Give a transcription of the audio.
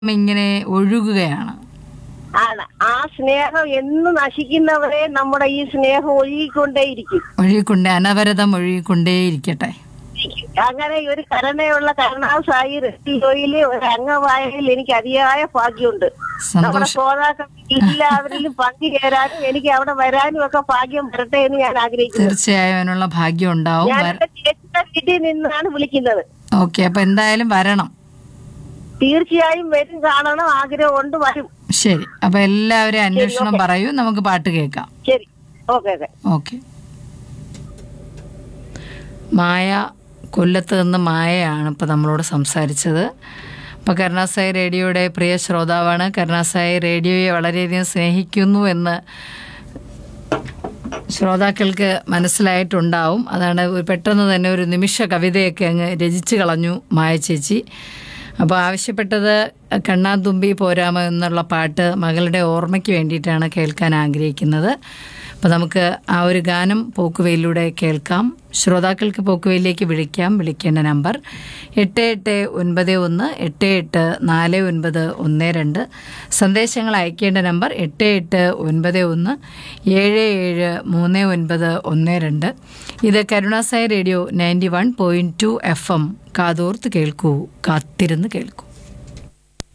ഇങ്ങനെ ഒഴുകുകയാണ് ആണ് ആ സ്നേഹം എന്ന് നശിക്കുന്നവരെ നമ്മുടെ ഈ സ്നേഹം ഒഴുകിക്കൊണ്ടേയിരിക്കും ഒഴുകിക്കൊണ്ടേ അനവരതം ഒഴുകിക്കൊണ്ടേയിരിക്കട്ടെ അങ്ങനെ ഒരു കരുണയുള്ള കരുണാസായി റെഡിയോയില് ഒരു അംഗമായതിൽ എനിക്ക് അതിയായ ഭാഗ്യമുണ്ട് നമ്മുടെ സന്തോഷം ശ്രോതാക്കൾ എല്ലാവരിലും പങ്കുചേരാനും എനിക്ക് അവിടെ വരാനും ഒക്കെ ഭാഗ്യം വരട്ടെ എന്ന് ഞാൻ ആഗ്രഹിക്കുന്നു തീർച്ചയായും അതിനുള്ള ഭാഗ്യം ഉണ്ടാവും ഞാൻ എന്റെ ചേച്ചിയുടെ വീട്ടിൽ നിന്നാണ് വിളിക്കുന്നത് ഓക്കെ അപ്പൊ എന്തായാലും വരണം തീർച്ചയായും വരും കാണണം ആഗ്രഹമുണ്ട് വരും ശരി അപ്പൊ എല്ലാവരും അന്വേഷണം പറയൂ നമുക്ക് പാട്ട് കേൾക്കാം ശരി ഓക്കെ ഓക്കെ ഓക്കെ മായ കൊല്ലത്ത് നിന്ന് മായയാണ് ഇപ്പോൾ നമ്മളോട് സംസാരിച്ചത് അപ്പോൾ കരുണാസായി റേഡിയോയുടെ പ്രിയ ശ്രോതാവാണ് കരുണാസായി റേഡിയോയെ വളരെയധികം സ്നേഹിക്കുന്നു എന്ന് ശ്രോതാക്കൾക്ക് മനസ്സിലായിട്ടുണ്ടാവും അതാണ് ഒരു പെട്ടെന്ന് തന്നെ ഒരു നിമിഷ കവിതയൊക്കെ അങ്ങ് രചിച്ചു കളഞ്ഞു മായ ചേച്ചി അപ്പോൾ ആവശ്യപ്പെട്ടത് കണ്ണാതുമ്പി പോരാമോ എന്നുള്ള പാട്ട് മകളുടെ ഓർമ്മയ്ക്ക് വേണ്ടിയിട്ടാണ് കേൾക്കാൻ ആഗ്രഹിക്കുന്നത് അപ്പോൾ നമുക്ക് ആ ഒരു ഗാനം പോക്കുവയിലൂടെ കേൾക്കാം ശ്രോതാക്കൾക്ക് പോക്കുവയിലേക്ക് വിളിക്കാം വിളിക്കേണ്ട നമ്പർ എട്ട് എട്ട് ഒൻപത് ഒന്ന് എട്ട് എട്ട് നാല് ഒൻപത് ഒന്ന് രണ്ട് സന്ദേശങ്ങൾ അയക്കേണ്ട നമ്പർ എട്ട് എട്ട് ഒൻപത് ഒന്ന് ഏഴ് ഏഴ് മൂന്ന് ഒൻപത് ഒന്ന് രണ്ട് ഇത് Karunasai radio ninety one point two F M കാതോർത്ത് കേൾക്കൂ കാത്തിരുന്ന് കേൾക്കൂ